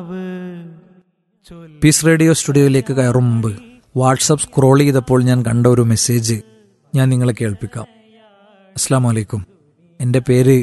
Piece radio സ്റ്റുഡിയോയിലേക്ക് കയറും മുമ്പ് WhatsApp scroll ചെയ്തപ്പോൾ ഞാൻ കണ്ട ഒരു മെസ്സേജ് ഞാൻ നിങ്ങളെ കേൾപ്പിക്കാം അസ്സാം വലൈക്കും എൻ്റെ പേര്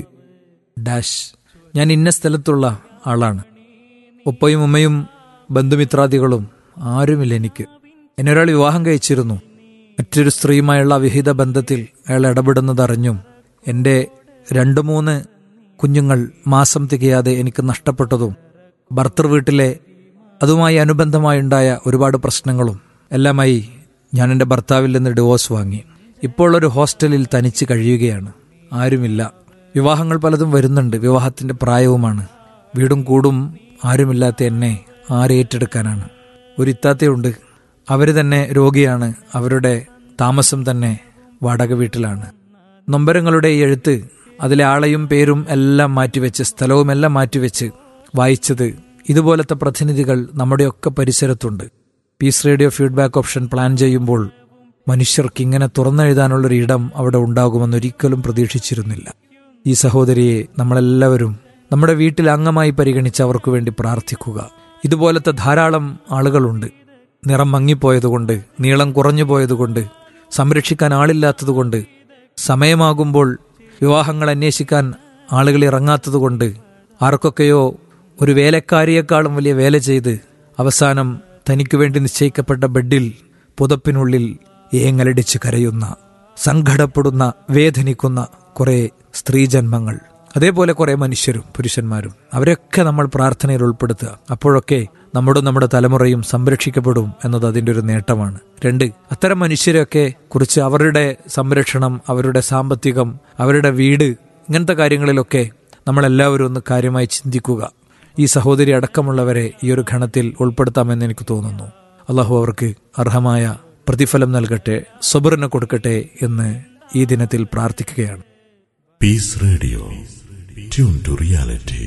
ഡാഷ് ഞാൻ ഇന്ന സ്ഥലത്തുള്ള ആളാണ് ഉപ്പയും ഉമ്മയും ബന്ധുമിത്രാദികളും ആരുമില്ല എനിക്ക് എന്നെ ഒരാൾ വിവാഹം കഴിച്ചിരുന്നു മറ്റൊരു സ്ത്രീയുമായുള്ള അവിഹിത ബന്ധത്തിൽ അയാൾ ഇടപെടുന്നതറിഞ്ഞും എൻ്റെ രണ്ട് മൂന്ന് കുഞ്ഞുങ്ങൾ മാസം തികയാതെ എനിക്ക് നഷ്ടപ്പെട്ടതും ഭർത്തൃ വീട്ടിലെ അതുമായി അനുബന്ധമായുണ്ടായ ഒരുപാട് പ്രശ്നങ്ങളും എല്ലാമായി ഞാൻ എൻ്റെ ഭർത്താവിൽ നിന്ന് ഡിവോഴ്സ് വാങ്ങി ഇപ്പോൾ ഒരു ഹോസ്റ്റലിൽ തനിച്ച് കഴിയുകയാണ് ആരുമില്ല വിവാഹങ്ങൾ പലതും വരുന്നുണ്ട് വിവാഹത്തിന്റെ പ്രായവുമാണ് വീടും കൂടും ആരുമില്ലാത്ത എന്നെ ആരേറ്റെടുക്കാനാണ് ഒരു ഇത്താത്തയുണ്ട് അവർ തന്നെ രോഗിയാണ് അവരുടെ താമസം തന്നെ വാടക വീട്ടിലാണ് നൊമ്പരങ്ങളുടെ ഈ എഴുത്ത് അതിലെ ആളെയും പേരും എല്ലാം മാറ്റിവെച്ച് സ്ഥലവും എല്ലാം മാറ്റിവെച്ച് വായിച്ചത് ഇതുപോലത്തെ പ്രതിനിധികൾ നമ്മുടെയൊക്കെ പരിസരത്തുണ്ട് peace radio feedback option plan ചെയ്യുമ്പോൾ മനുഷ്യർക്ക് ഇങ്ങനെ തുറന്നെഴുതാനുള്ളൊരു ഇടം അവിടെ ഉണ്ടാകുമെന്നൊരിക്കലും പ്രതീക്ഷിച്ചിരുന്നില്ല ഈ സഹോദരിയെ നമ്മളെല്ലാവരും നമ്മുടെ വീട്ടിൽ അംഗമായി പരിഗണിച്ച് അവർക്ക് വേണ്ടി പ്രാർത്ഥിക്കുക ഇതുപോലത്തെ ധാരാളം ആളുകളുണ്ട് നിറം മങ്ങിപ്പോയതുകൊണ്ട് നീളം കുറഞ്ഞു പോയതുകൊണ്ട് സംരക്ഷിക്കാൻ ആളില്ലാത്തതുകൊണ്ട് സമയമാകുമ്പോൾ വിവാഹങ്ങൾ അന്വേഷിക്കാൻ ആളുകൾ ഇറങ്ങാത്തതുകൊണ്ട് ആർക്കൊക്കെയോ ഒരു വേലക്കാരിയേക്കാളും വലിയ വേല ചെയ്ത് അവസാനം തനിക്കു വേണ്ടി നിശ്ചയിക്കപ്പെട്ട ബെഡിൽ പുതപ്പിനുള്ളിൽ ഏങ്ങലടിച്ച് കരയുന്ന സങ്കടപ്പെടുന്ന വേദനിക്കുന്ന കുറെ സ്ത്രീജന്മങ്ങൾ അതേപോലെ കുറെ മനുഷ്യരും പുരുഷന്മാരും അവരൊക്കെ നമ്മൾ പ്രാർത്ഥനയിൽ ഉൾപ്പെടുത്തുക അപ്പോഴൊക്കെ നമ്മുടെ നമ്മുടെ തലമുറയും സംരക്ഷിക്കപ്പെടും എന്നത് അതിൻ്റെ ഒരു നേട്ടമാണ് രണ്ട് അത്തരം മനുഷ്യരെയൊക്കെ കുറിച്ച് അവരുടെ സംരക്ഷണം അവരുടെ സാമ്പത്തികം അവരുടെ വീട് ഇങ്ങനത്തെ കാര്യങ്ങളിലൊക്കെ നമ്മളെല്ലാവരും ഒന്ന് കാര്യമായി ചിന്തിക്കുക ഈ സഹോദരി അടക്കമുള്ളവരെ ഈ ഒരു ഘണത്തിൽ ഉൾപ്പെടുത്താമെന്ന് എനിക്ക് തോന്നുന്നു അള്ളാഹു അവർക്ക് അർഹമായ പ്രതിഫലം നൽകട്ടെ സബറിന് കൊടുക്കട്ടെ എന്ന് ഈ ദിനത്തിൽ പ്രാർത്ഥിക്കുകയാണ് peace radio tune to reality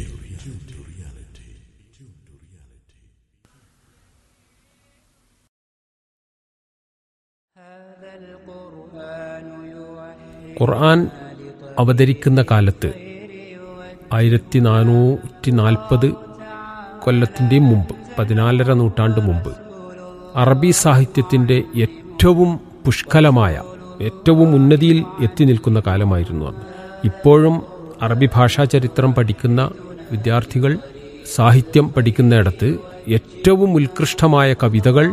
Quran അവതരിക്കുന്ന കാലത്ത് ആയിരത്തി നാനൂറ്റി നാൽപ്പത് കൊല്ലത്തിൻ്റെ മുമ്പ് പതിനാലര നൂറ്റാണ്ട് മുമ്പ് അറബി സാഹിത്യത്തിൻ്റെ ഏറ്റവും പുഷ്കലമായ ഏറ്റവും ഉന്നതിയിൽ എത്തി നിൽക്കുന്ന കാലമായിരുന്നു അന്ന് ഇപ്പോഴും അറബി ഭാഷാ ചരിത്രം പഠിക്കുന്ന വിദ്യാർത്ഥികൾ സാഹിത്യം പഠിക്കുന്നിടത്ത് ഏറ്റവും ഉത്കൃഷ്ടമായ കവിതകൾ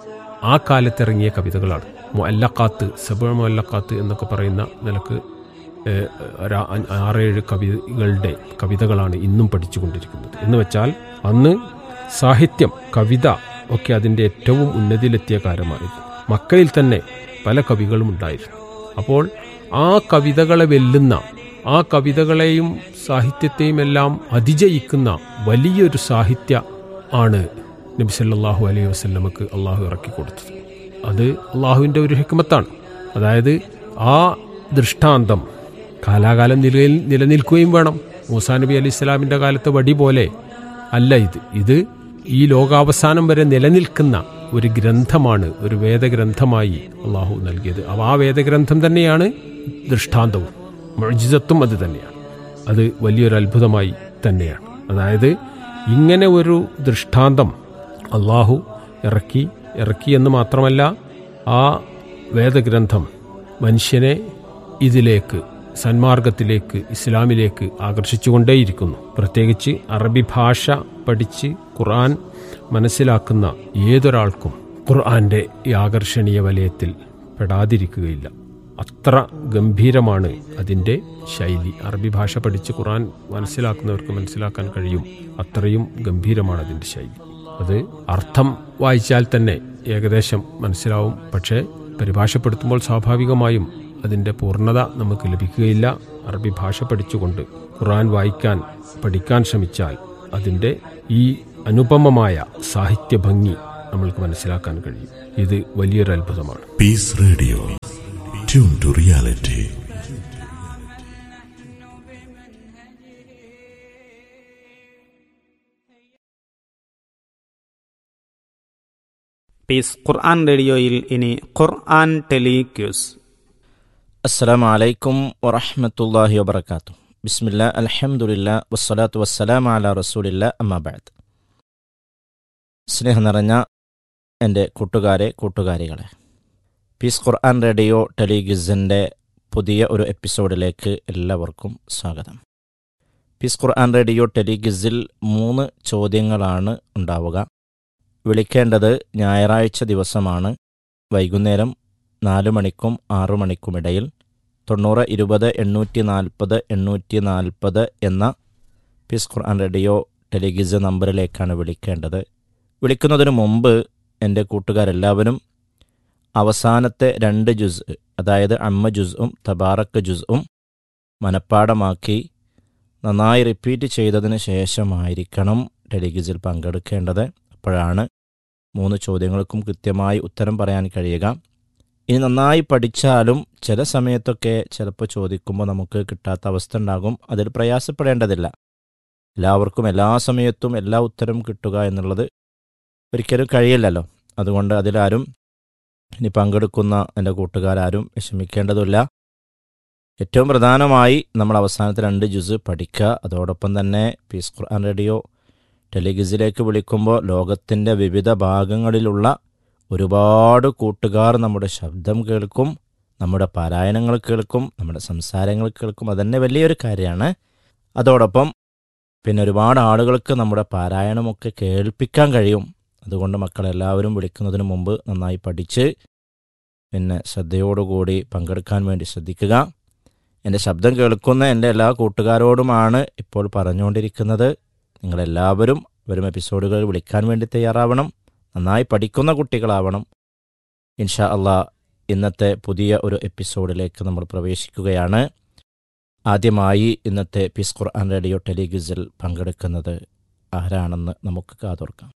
ആ കാലത്തിറങ്ങിയ കവിതകളാണ് മൊല്ലക്കാത്ത് സബ മൊല്ലക്കാത്ത് എന്നൊക്കെ പറയുന്ന നിലക്ക് ഏഹ്, ഒരു ആ- ആറേഴ് കവികളുടെ കവിതകളാണ് ഇന്നും പഠിച്ചുകൊണ്ടിരിക്കുന്നത് എന്ന് വെച്ചാൽ അന്ന് സാഹിത്യം കവിത ഒക്കെ അതിൻ്റെ ഏറ്റവും ഉന്നതിയിലെത്തിയ കാലമായിരുന്നു മക്കയിൽ തന്നെ പല കവികളും ഉണ്ടായിരുന്നു അപ്പോൾ ആ കവിതകളെ വെല്ലുന്ന ആ കവിതകളെയും സാഹിത്യത്തെയും എല്ലാം അതിജയിക്കുന്ന വലിയൊരു സാഹിത്യ ആണ് നബി സല്ലല്ലാഹു അലൈഹി വസല്ലമക്ക് അള്ളാഹു ഇറക്കി കൊടുത്തത് അത് അള്ളാഹുവിൻ്റെ ഒരു ഹിക്മത്താണ് അതായത് ആ ദൃഷ്ടാന്തം കാലാകാലം നിലയിൽ നിലനിൽക്കുകയും വേണം മൂസാ നബി അലൈഹി ഇസ്ലാമിൻ്റെ കാലത്തെ വടി പോലെ അല്ല ഇത് ഇത് ഈ ലോകാവസാനം വരെ നിലനിൽക്കുന്ന ഒരു ഗ്രന്ഥമാണ് ഒരു വേദഗ്രന്ഥമായി അള്ളാഹു നൽകിയത് അപ്പോൾ ആ വേദഗ്രന്ഥം തന്നെയാണ് ദൃഷ്ടാന്തവും മൊഴിജിതത്വം അത് തന്നെയാണ് അത് വലിയൊരു അത്ഭുതമായി തന്നെയാണ് അതായത് ഇങ്ങനെ ഒരു ദൃഷ്ടാന്തം അള്ളാഹു ഇറക്കി ഇറക്കി എന്ന് മാത്രമല്ല ആ വേദഗ്രന്ഥം മനുഷ്യനെ ഇതിലേക്ക് സന്മാർഗത്തിലേക്ക് ഇസ്ലാമിലേക്ക് ആകർഷിച്ചുകൊണ്ടേയിരിക്കുന്നു പ്രത്യേകിച്ച് അറബി ഭാഷ പഠിച്ച് ഖുർആൻ മനസ്സിലാക്കുന്ന ഏതൊരാൾക്കും ഖുർആന്റെ ഈ ആകർഷണീയ വലയത്തിൽ പെടാതിരിക്കുകയില്ല അത്ര ഗംഭീരമാണ് അതിൻ്റെ ശൈലി അറബി ഭാഷ പഠിച്ച് ഖുർആൻ മനസ്സിലാക്കുന്നവർക്ക് മനസ്സിലാക്കാൻ കഴിയും അത്രയും ഗംഭീരമാണ് അതിൻ്റെ ശൈലി അത് അർത്ഥം വായിച്ചാൽ തന്നെ ഏകദേശം മനസ്സിലാവും പക്ഷേ പരിഭാഷപ്പെടുത്തുമ്പോൾ സ്വാഭാവികമായും അതിൻ്റെ പൂർണ്ണത നമുക്ക് ലഭിക്കുകയില്ല അറബി ഭാഷ പഠിച്ചുകൊണ്ട് ഖുർആൻ വായിക്കാൻ പഠിക്കാൻ ശ്രമിച്ചാൽ അതിൻ്റെ ഈ അനുപമമായ സാഹിത്യ ഭംഗി നമ്മൾക്ക് മനസ്സിലാക്കാൻ കഴിയും ഇത് വലിയൊരു അത്ഭുതമാണ് peace radio tune to reality peace Quran റേഡിയോയിൽ ഇനി ഖുർആൻ ടെലിക്യൂസ് السلام عليكم ورحمة الله وبركاته بسم الله الحمد لله والصلاة والسلام على رسول الله أما بعد സ്നേഹം നിറഞ്ഞ എൻ്റെ കൂട്ടുകാരെ കൂട്ടുകാരികളെ പീസ് ഖുർആൻ റേഡിയോ ടെലിഗിസിൻ്റെ പുതിയ ഒരു എപ്പിസോഡിലേക്ക് എല്ലാവർക്കും സ്വാഗതം പീസ് ഖുർആൻ റേഡിയോ ടെലിഗിസിൽ മൂന്ന് ചോദ്യങ്ങളാണ് ഉണ്ടാവുക വിളിക്കേണ്ടത് ഞായറാഴ്ച ദിവസമാണ് വൈകുന്നേരം നാല് മണിക്കും ആറു മണിക്കുമിടയിൽ തൊണ്ണൂറ് ഇരുപത് എണ്ണൂറ്റി നാൽപ്പത് എണ്ണൂറ്റി നാൽപ്പത് എന്ന പീസ് ഖുർആൻ റേഡിയോ ടെലിഗിസ് നമ്പറിലേക്കാണ് വിളിക്കേണ്ടത് വിളിക്കുന്നതിന് മുമ്പ് എൻ്റെ കൂട്ടുകാരെല്ലാവരും അവസാനത്തെ രണ്ട് ജുസ് അതായത് അമ്മ ജുസും തബാറക്ക് ജുസും മനഃപ്പാടമാക്കി നന്നായി റിപ്പീറ്റ് ചെയ്തതിന് ശേഷമായിരിക്കണം ടെലിഗിസിൽ പങ്കെടുക്കേണ്ടത് അപ്പോഴാണ് മൂന്ന് ചോദ്യങ്ങൾക്കും കൃത്യമായി ഉത്തരം പറയാൻ കഴിയുക ഇനി നന്നായി പഠിച്ചാലും ചില സമയത്തൊക്കെ ചിലപ്പോൾ ചോദിക്കുമ്പോൾ നമുക്ക് കിട്ടാത്ത അവസ്ഥ ഉണ്ടാകും അതിൽ പ്രയാസപ്പെടേണ്ടതില്ല എല്ലാവർക്കും എല്ലാ സമയത്തും എല്ലാ ഉത്തരം കിട്ടുക എന്നുള്ളത് ഒരിക്കലും കഴിയില്ലല്ലോ അതുകൊണ്ട് അതിലാരും ഇനി പങ്കെടുക്കുന്ന എൻ്റെ കൂട്ടുകാരാരും വിഷമിക്കേണ്ടതില്ല ഏറ്റവും പ്രധാനമായി നമ്മൾ അവസാനത്തെ രണ്ട് ജുസ് പഠിക്കുക അതോടൊപ്പം തന്നെ പീസ് ഖുർആൻ റേഡിയോ ടെലിഗിസിലേക്ക് വിളിക്കുമ്പോൾ ലോകത്തിൻ്റെ വിവിധ ഭാഗങ്ങളിലുള്ള ഒരുപാട് കൂട്ടുകാർ നമ്മുടെ ശബ്ദം കേൾക്കും നമ്മുടെ പാരായണങ്ങൾ കേൾക്കും നമ്മുടെ സംസാരങ്ങൾ കേൾക്കും അതന്നെ വലിയൊരു കാര്യമാണ് അതോടൊപ്പം പിന്നെ ഒരുപാട് ആളുകൾക്ക് നമ്മുടെ പാരായണമൊക്കെ കേൾപ്പിക്കാൻ കഴിയും അതുകൊണ്ട് മക്കളെല്ലാവരും വിളിക്കുന്നതിന് മുമ്പ് നന്നായി പഠിച്ച് പിന്നെ ശ്രദ്ധയോടുകൂടി പങ്കെടുക്കാൻ വേണ്ടി ശ്രദ്ധിക്കുക എൻ്റെ ശബ്ദം കേൾക്കുന്ന എൻ്റെ എല്ലാ കൂട്ടുകാരോടുമാണ് ഇപ്പോൾ പറഞ്ഞുകൊണ്ടിരിക്കുന്നത് നിങ്ങളെല്ലാവരും വരും എപ്പിസോഡുകൾ വിളിക്കാൻ വേണ്ടി തയ്യാറാവണം നന്നായി പഠിക്കുന്ന കുട്ടികളാവണം ഇൻഷാ അള്ളാ ഇന്നത്തെ പുതിയ ഒരു എപ്പിസോഡിലേക്ക് നമ്മൾ പ്രവേശിക്കുകയാണ് ആദ്യമായി ഇന്നത്തെ പീസ് ഖുർആൻ റേഡിയോ ടെലിഗിസിൽ പങ്കെടുക്കുന്നത് ആരാണെന്ന് നമുക്ക് കാതോർക്കാം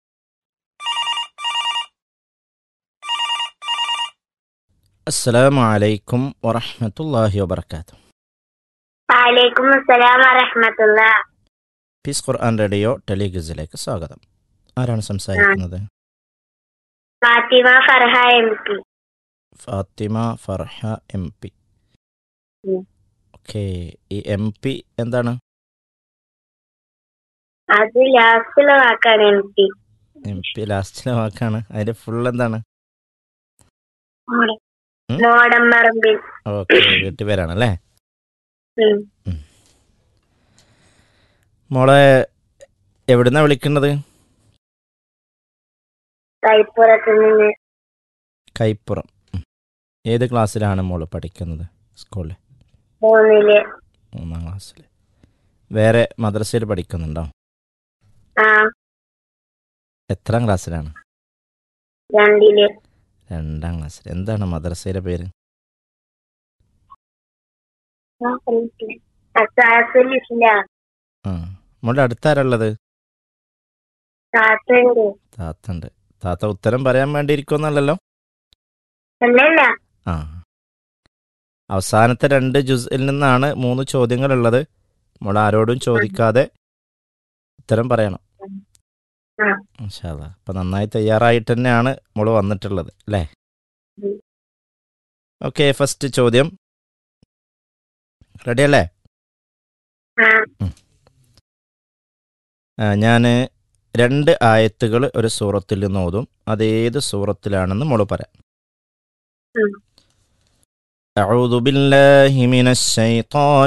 അസ്സലാമു അലൈക്കും വറഹ്മത്തുള്ളാഹി വബർക്കാത്തു വലൈക്കും അസ്സലാം വറഹ്മത്തുള്ള പീസ് ഖുർആൻ റേഡിയോ ടെലിഗിസിലേക്ക് സ്വാഗതം ആരാണ് സംസാരിക്കുന്നത് Fathima Farha M P Fathima Farha M P ഉം. ഓക്കെ ഈ എം പി എന്താണ് അത് ലാസ്റ്റിലെ വാക്കാണ് എം പി എം പി ലാസ്റ്റിലെ വാക്കാണ് അതിന്റെ ഫുൾ എന്താണ് ഉം? മോടമ്പറമ്പിൽ ഓക്കെ വീട്ടുപേരാണല്ലേ ഉം. മോളെ എവിടുന്നാ വിളിക്കുന്നത് കൈപ്പുറത്ത് നിന്ന് കൈപ്പുറം ഉം. ഏത് ക്ലാസ്സിലാണ് മോള് പഠിക്കുന്നത് സ്കൂളിൽ മൂന്നില് മൂന്നാം ക്ലാസ്സിൽ വേറെ മദ്രസയിൽ പഠിക്കുന്നുണ്ടോ ആ എത്രാം ക്ലാസ്സിലാണ് രണ്ടില് രണ്ടാം ക്ലാസ്സിൽ എന്താണ് മദ്രസയുടെ പേര് അസാസുൽ ഇസ്ലാം ആ മോളുടെ അടുത്താരുള്ളത് താത്തുണ്ട് താത്തണ്ട് താത്ത ഉത്തരം പറയാൻ വേണ്ടി ഇരിക്കുമെന്നല്ലല്ലോ അല്ലല്ല ആ അവസാനത്തെ രണ്ട് ജുസിൽ നിന്നാണ് മൂന്ന് ചോദ്യങ്ങളുള്ളത് മോൾ ആരോടും ചോദിക്കാതെ ഉത്തരം പറയണം ആ. മാഷാല്ലാ. അപ്പൊ നന്നായി തയ്യാറായിട്ട് തന്നെയാണ് മോള് വന്നിട്ടുള്ളത് അല്ലേ ഉം. ഓക്കെ ഫസ്റ്റ് ചോദ്യം റെഡി അല്ലേ ആ ഞാൻ രണ്ട് ആയത്തുകൾ ഒരു സൂറത്തിൽ നിന്ന് ഓതും അതേത് സൂറത്തിലാണെന്ന് മോള് പറയാം ഉം. أعوذ بالله من الشيطان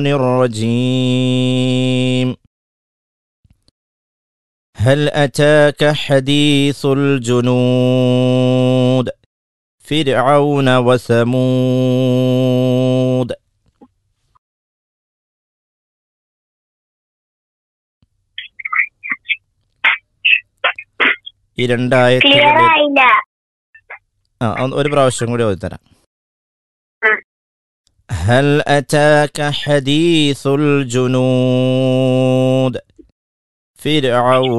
الرجيم هل أتاك حديث الجنود فرعون وثمود ഈ ക്ലിയർ രണ്ടായത്തുകളിൽ ആയില്ല ആ ഒന്ന് ഒരു പ്രാവശ്യം കൂടി ഓതി തരാം ആ. هل أتاك حديث الجنود فرعون